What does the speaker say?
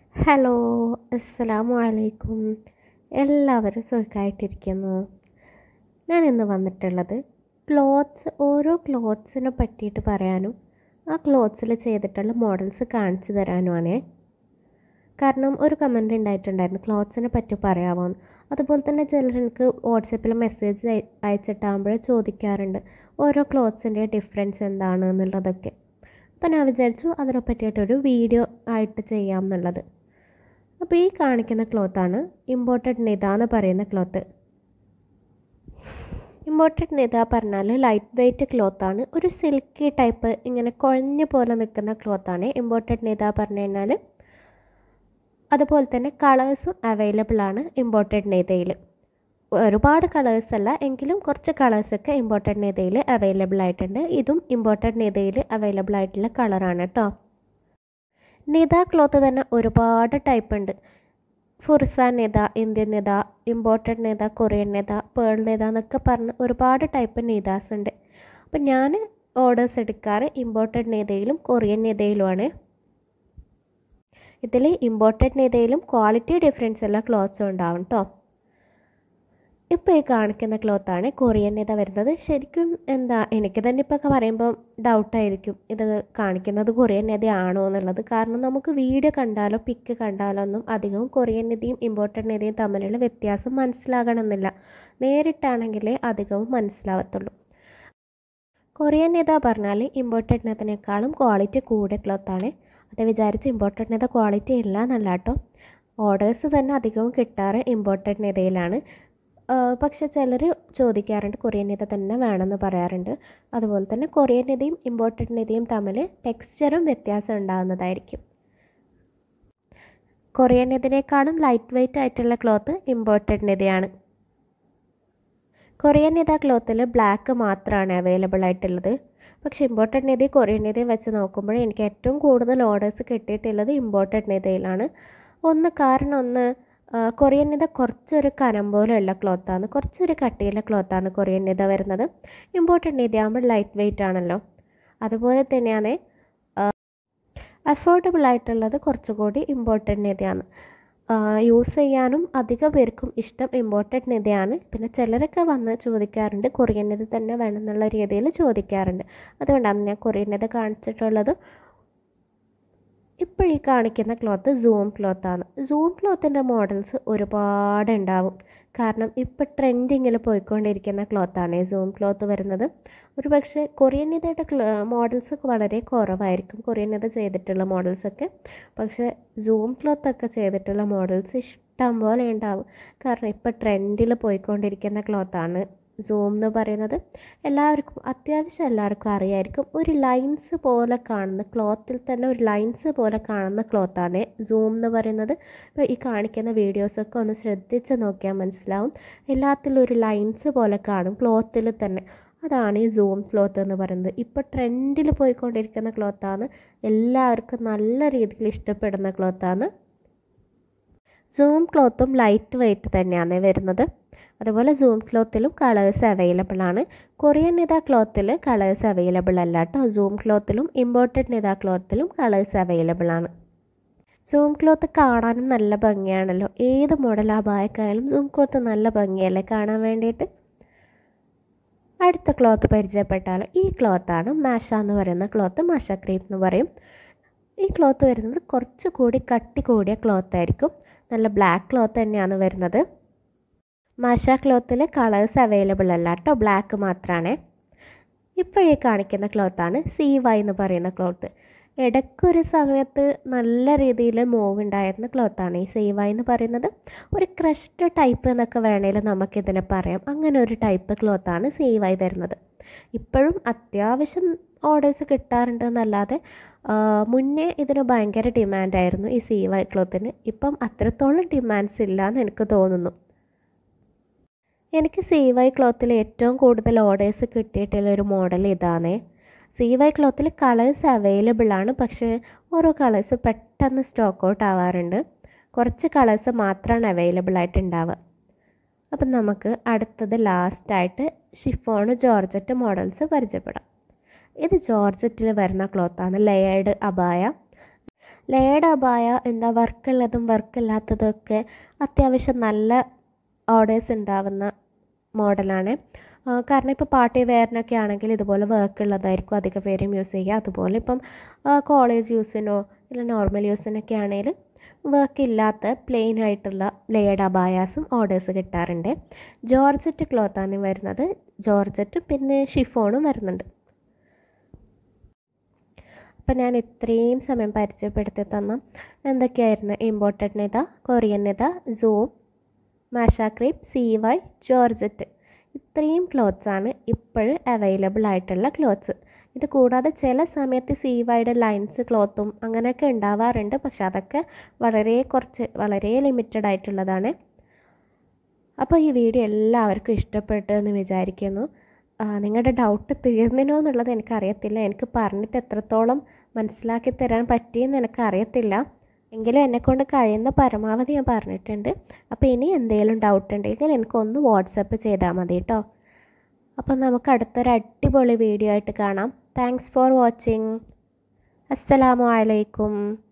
hello അസ്സലാമു അലൈക്കും എല്ലാവരും സുഖമായിട്ടിരിക്കുന്നു ഞാൻ ഇന്ന് വന്നിട്ടുള്ളത് ക്ലോത്ത്സ് ഓരോ ക്ലോത്ത്സിനെ പറ്റിയിട്ട് പറയാനും ആ ക്ലോത്ത്സിൽ ചെയ്തിട്ടുള്ള മോഡൽസ് കാണിച്ചു തരാനുമാണ് കാരണം ഒരു കമൻറ്റ് ഉണ്ടായിട്ടുണ്ടായിരുന്നു ക്ലോത്ത്സിനെ പറ്റി പറയാമോ എന്ന് അതുപോലെ തന്നെ ചിലർ എനിക്ക് വാട്സപ്പിൽ മെസ്സേജ് അയച്ചിട്ടാകുമ്പോൾ ചോദിക്കാറുണ്ട് ഓരോ ക്ലോത്ത്സിൻ്റെ ഡിഫറൻസ് എന്താണ് എന്നുള്ളതൊക്കെ അപ്പോൾ ഞാൻ വിചാരിച്ചു അതിനെ പറ്റിയിട്ടൊരു വീഡിയോ ആയിട്ട് ചെയ്യാം എന്നുള്ളത് അപ്പോൾ ഈ കാണിക്കുന്ന ക്ലോത്താണ് ഇമ്പോർട്ടഡ് നിത എന്ന് പറയുന്ന ക്ലോത്ത് ഇമ്പോർട്ടഡ് നിത പറഞ്ഞാൽ ലൈറ്റ് വെയ്റ്റ് ക്ലോത്താണ് ഒരു സിൽക്കി ടൈപ്പ് ഇങ്ങനെ കുഴഞ്ഞ പോലെ നിൽക്കുന്ന ക്ലോത്താണ് ഇമ്പോർട്ടഡ് നിത പറഞ്ഞു കഴിഞ്ഞാൽ അതുപോലെ തന്നെ കളേഴ്സും അവൈലബിൾ ആണ് ഇമ്പോർട്ടഡ് നെയ്തയിൽ ഒരുപാട് കളേഴ്സ് അല്ല എങ്കിലും കുറച്ച് കളേഴ്സൊക്കെ ഇമ്പോർട്ടഡ് നെയ്തയിൽ അവൈലബിൾ ആയിട്ടുണ്ട് ഇതും ഇമ്പോർട്ടഡ് നെയ്തയിൽ അവൈലബിൾ ആയിട്ടുള്ള കളറാണ് കേട്ടോ നിത ക്ലോത്ത് തന്നെ ഒരുപാട് ടൈപ്പ് ഉണ്ട് ഫുർസ നിത ഇന്ത്യൻ നിത ഇമ്പോർട്ടഡ് നിത കൊറിയൻ നിത പേൾ നിത എന്നൊക്കെ പറഞ്ഞ് ഒരുപാട് ടൈപ്പ് നിതാസ് ഉണ്ട് അപ്പം ഞാൻ ഓർഡേഴ്സ് എടുക്കാറ് ഇമ്പോർട്ടഡ് നിതയിലും കൊറിയൻ നിതയിലുമാണ് ഇതിൽ ഇമ്പോർട്ടഡ് നിതയിലും ക്വാളിറ്റി ഡിഫറൻസ് ഉള്ള ക്ലോത്ത്സും ഉണ്ടാവും കേട്ടോ ഇപ്പോൾ ഈ കാണിക്കുന്ന ക്ലോത്താണ് കൊറിയൻ നിത വരുന്നത് ശരിക്കും എന്താ എനിക്ക് തന്നെ ഇപ്പോൾ പറയുമ്പോൾ ഡൗട്ടായിരിക്കും ഇത് കാണിക്കുന്നത് കൊറിയൻ നിത ആണോ എന്നുള്ളത് കാരണം നമുക്ക് വീഡിയോ കണ്ടാലോ പിക്ക് കണ്ടാലോ ഒന്നും അധികവും കൊറിയൻ നിധിയും ഇമ്പോർട്ടഡ് നിധിയും തമ്മിലുള്ള വ്യത്യാസം മനസ്സിലാകണമെന്നില്ല നേരിട്ടാണെങ്കിലേ അധികവും മനസ്സിലാവത്തുള്ളൂ കൊറിയൻ നിത പറഞ്ഞാൽ ഇമ്പോർട്ടഡ് നിതനേക്കാളും ക്വാളിറ്റി കൂടിയ ക്ലോത്താണ് അത് വിചാരിച്ച് ഇമ്പോർട്ടഡ് നിത ക്വാളിറ്റി ഇല്ല എന്നല്ല കേട്ടോ ഓർഡേഴ്സ് തന്നെ അധികവും കിട്ടാറ് ഇമ്പോർട്ടഡ് നിതയിലാണ് പക്ഷെ ചിലർ ചോദിക്കാറുണ്ട് കൊറിയൻ നിത തന്നെ വേണമെന്ന് പറയാറുണ്ട് അതുപോലെ തന്നെ കൊറിയൻ നിധിയും ഇമ്പോർട്ടഡ് നിധിയും തമ്മിൽ ടെക്സ്ചറും വ്യത്യാസം ഉണ്ടാകുന്നതായിരിക്കും കൊറിയൻ നിധിനേക്കാളും ലൈറ്റ് വെയ്റ്റ് ആയിട്ടുള്ള ക്ലോത്ത് ഇമ്പോർട്ടഡ് നിധിയാണ് കൊറിയൻ നിത ക്ലോത്തിൽ ബ്ലാക്ക് മാത്രമാണ് അവൈലബിൾ ആയിട്ടുള്ളത് പക്ഷേ ഇമ്പോർട്ടഡ് നിധി കൊറിയൻ നിധി വെച്ച് നോക്കുമ്പോൾ എനിക്ക് ഏറ്റവും കൂടുതൽ ഓർഡേഴ്സ് കിട്ടിയിട്ടുള്ളത് ഇമ്പോർട്ടഡ് നിധയിലാണ് ഒന്ന് കാരണം ഒന്ന് കൊറിയൻ നിത കുറച്ചൊരു കനം പോലെയുള്ള ക്ലോത്താണ് കുറച്ചൊരു കട്ടിയുള്ള ക്ലോത്താണ് കൊറിയൻ നിത വരുന്നത് ഇമ്പോർട്ടഡ് നിധി ആകുമ്പോൾ ലൈറ്റ് വെയ്റ്റ് ആണല്ലോ അതുപോലെ തന്നെയാണ് അഫോർഡബിൾ ആയിട്ടുള്ളത് കുറച്ചുകൂടി ഇമ്പോർട്ടഡ് നിധിയാണ് യൂസ് ചെയ്യാനും അധിക പേർക്കും ഇഷ്ടം ഇമ്പോർട്ടഡ് നിധിയാണ് പിന്നെ ചിലരൊക്കെ വന്ന് ചോദിക്കാറുണ്ട് കൊറിയൻ നിധി തന്നെ വേണം എന്നുള്ള രീതിയിൽ ചോദിക്കാറുണ്ട് അതുകൊണ്ടാണ് ഞാൻ കൊറിയൻ നിധി കാണിച്ചിട്ടുള്ളത് ഇപ്പോൾ ഈ കാണിക്കുന്ന ക്ലോത്ത് സൂം ക്ലോത്താണ് സൂം ക്ലോത്തിൻ്റെ മോഡൽസ് ഒരുപാട് ഉണ്ടാവും കാരണം ഇപ്പോൾ ട്രെൻഡിങ്ങിൽ പോയിക്കൊണ്ടിരിക്കുന്ന ക്ലോത്താണ് ഈ സൂം ക്ലോത്ത് വരുന്നത് ഒരു പക്ഷേ കൊറിയൻ നിതയുടെ മോഡൽസ് വളരെ കുറവായിരിക്കും കൊറിയൻ നിത ചെയ്തിട്ടുള്ള മോഡൽസൊക്കെ പക്ഷേ സൂം ക്ലോത്തൊക്കെ ചെയ്തിട്ടുള്ള മോഡൽസ് ഇഷ്ടം പോലെ ഉണ്ടാവും കാരണം ഇപ്പോൾ ട്രെൻഡിൽ പോയിക്കൊണ്ടിരിക്കുന്ന ക്ലോത്താണ് സൂം എന്ന് പറയുന്നത് എല്ലാവർക്കും അത്യാവശ്യം എല്ലാവർക്കും അറിയായിരിക്കും ഒരു ലൈൻസ് പോലെ കാണുന്ന ക്ലോത്തിൽ തന്നെ ഒരു ലൈൻസ് പോലെ കാണുന്ന ക്ലോത്താണ് സൂം എന്ന് പറയുന്നത് ഇപ്പോൾ ഈ കാണിക്കുന്ന വീഡിയോസൊക്കെ ഒന്ന് ശ്രദ്ധിച്ച് നോക്കിയാൽ മനസ്സിലാവും എല്ലാത്തിലും ഒരു ലൈൻസ് പോലെ കാണും ക്ലോത്തിൽ തന്നെ അതാണ് ഈ സൂം ക്ലോത്ത് എന്ന് പറയുന്നത് ഇപ്പോൾ ട്രെൻഡിൽ പോയിക്കൊണ്ടിരിക്കുന്ന ക്ലോത്താണ് എല്ലാവർക്കും നല്ല രീതിയിൽ ഇഷ്ടപ്പെടുന്ന ക്ലോത്താണ് സൂം ക്ലോത്തും ലൈറ്റ് വെയ്റ്റ് തന്നെയാണ് വരുന്നത് അതുപോലെ സൂം ക്ലോത്തിലും കളേഴ്സ് അവൈലബിൾ ആണ് കൊറിയൻ നിത ക്ലോത്തിൽ കളേഴ്സ് അവൈലബിൾ അല്ല കേട്ടോ സൂം ക്ലോത്തിലും ഇമ്പോർട്ടഡ് നിത ക്ലോത്തിലും കളേഴ്സ് അവൈലബിൾ ആണ് സൂം ക്ലോത്ത് കാണാനും നല്ല ഭംഗിയാണല്ലോ ഏത് മോഡൽ അപായക്കായാലും സൂം ക്ലോത്ത് നല്ല ഭംഗിയല്ലേ കാണാൻ വേണ്ടിയിട്ട് അടുത്ത ക്ലോത്ത് പരിചയപ്പെട്ടാലോ ഈ ക്ലോത്താണ് മാഷ എന്ന് പറയുന്ന ക്ലോത്ത് മാഷ ക്രീം എന്ന് പറയും ഈ ക്ലോത്ത് വരുന്നത് കുറച്ചുകൂടി കട്ടി കൂടിയ ക്ലോത്ത് ആയിരിക്കും നല്ല ബ്ലാക്ക് ക്ലോത്ത് തന്നെയാണ് വരുന്നത് മാഷ ക്ലോത്തിൽ കളേഴ്സ് അവൈലബിൾ അല്ല കേട്ടോ ബ്ലാക്ക് മാത്രമാണ് ഇപ്പോഴേ കാണിക്കുന്ന ക്ലോത്താണ് സി വൈ എന്ന് പറയുന്ന ക്ലോത്ത് ഇടയ്ക്കൊരു സമയത്ത് നല്ല രീതിയിൽ മൂവ് ഉണ്ടായിരുന്ന ക്ലോത്താണ് ഈ സി വൈ എന്ന് പറയുന്നത് ഒരു ക്രഷ്ഡ് ടൈപ്പ് എന്നൊക്കെ വേണേലും നമുക്കിതിനെ പറയാം അങ്ങനെ ഒരു ടൈപ്പ് ക്ലോത്താണ് സി വൈ വരുന്നത് ഇപ്പോഴും അത്യാവശ്യം ഓർഡേഴ്സ് കിട്ടാറുണ്ട് എന്നല്ലാതെ മുന്നേ ഇതിന് ഭയങ്കര ഡിമാൻഡായിരുന്നു ഈ സി വൈ ക്ലോത്തിന് ഇപ്പം അത്രത്തോളം ഡിമാൻഡ്സ് ഇല്ല എന്ന് എനിക്ക് തോന്നുന്നു എനിക്ക് സി വൈ ക്ലോത്തിൽ ഏറ്റവും കൂടുതൽ ഓർഡേഴ്സ് കിട്ടിയിട്ടുള്ള ഒരു മോഡൽ ഇതാണ് സി വൈ ക്ലോത്തിൽ കളേഴ്സ് അവൈലബിൾ ആണ് പക്ഷേ ഓരോ കളേഴ്സ് പെട്ടെന്ന് സ്റ്റോക്ക് ഔട്ട് ആവാറുണ്ട് കുറച്ച് കളേഴ്സ് മാത്രമാണ് അവൈലബിൾ ആയിട്ട് ഉണ്ടാവുക അപ്പം നമുക്ക് അടുത്തത് ലാസ്റ്റായിട്ട് ഷിഫോൺ ജോർജറ്റ് മോഡൽസ് പരിചയപ്പെടാം ഇത് ജോർജറ്റിൽ വരുന്ന ക്ലോത്താണ് ലെയേർഡ് അബായ ലേഡ് അബായ എന്താ വർക്കുള്ളതും വർക്കില്ലാത്തതും ഒക്കെ അത്യാവശ്യം നല്ല ഓർഡേഴ്സ് ഉണ്ടാവുന്ന മോഡലാണ് ആ, കാരണം ഇപ്പോൾ പാർട്ടി വെയറിനൊക്കെ ആണെങ്കിൽ ഇതുപോലെ വർക്ക് ഉള്ളതായിരിക്കും അധിക പേരും യൂസ് ചെയ്യുക അതുപോലെ ഇപ്പം കോളേജ് യൂസിനോ ഇല്ല നോർമൽ യൂസിനൊക്കെ ആണെങ്കിൽ വർക്ക് ഇല്ലാത്ത പ്ലെയിൻ ആയിട്ടുള്ള ലേഡ് അബായാസും ഓർഡേഴ്സ് കിട്ടാറുണ്ട് ജോർജറ്റ് ക്ലോത്താണ് വരുന്നത് ജോർജറ്റ് പിന്നെ ഷിഫോണും വരുന്നുണ്ട് അപ്പം ഞാൻ ഇത്രയും സമയം പരിചയപ്പെടുത്തി തന്ന എന്തൊക്കെയായിരുന്നു ഇമ്പോർട്ടഡ് നിത കൊറിയൻ നിത സൂം മാഷാക്രീപ്പ് സി വൈ ജോർജറ്റ് ഇത്രയും ക്ലോത്ത്സാണ് ഇപ്പോഴും അവൈലബിൾ ആയിട്ടുള്ള ക്ലോത്ത്സ് ഇത് കൂടാതെ ചില സമയത്ത് സി വൈയുടെ ലൈൻസ് ക്ലോത്തും അങ്ങനെയൊക്കെ ഉണ്ടാവാറുണ്ട് പക്ഷെ അതൊക്കെ വളരെ കുറച്ച് വളരെ ലിമിറ്റഡ് ആയിട്ടുള്ളതാണ് അപ്പോൾ ഈ വീഡിയോ എല്ലാവർക്കും ഇഷ്ടപ്പെട്ടു എന്ന് വിചാരിക്കുന്നു ആ, നിങ്ങളുടെ ഡൗട്ട് തീർന്നിനോ എന്നുള്ളത് എനിക്കറിയത്തില്ല എനിക്ക് പറഞ്ഞിട്ട് എത്രത്തോളം മനസ്സിലാക്കി തരാൻ പറ്റിയെന്ന് എനിക്കറിയത്തില്ല എങ്കിലും എന്നെക്കൊണ്ട് കഴിയുന്ന പരമാവധി ഞാൻ പറഞ്ഞിട്ടുണ്ട് അപ്പോൾ ഇനി എന്തെങ്കിലും ഡൗട്ട് ഉണ്ടെങ്കിൽ എനിക്കൊന്ന് വാട്സപ്പ് ചെയ്താൽ മതി കേട്ടോ അപ്പം നമുക്ക് അടുത്തൊരു അടിപൊളി വീഡിയോ ആയിട്ട് കാണാം താങ്ക്സ് ഫോർ വാച്ചിങ് അസ്സലാമു അലൈക്കും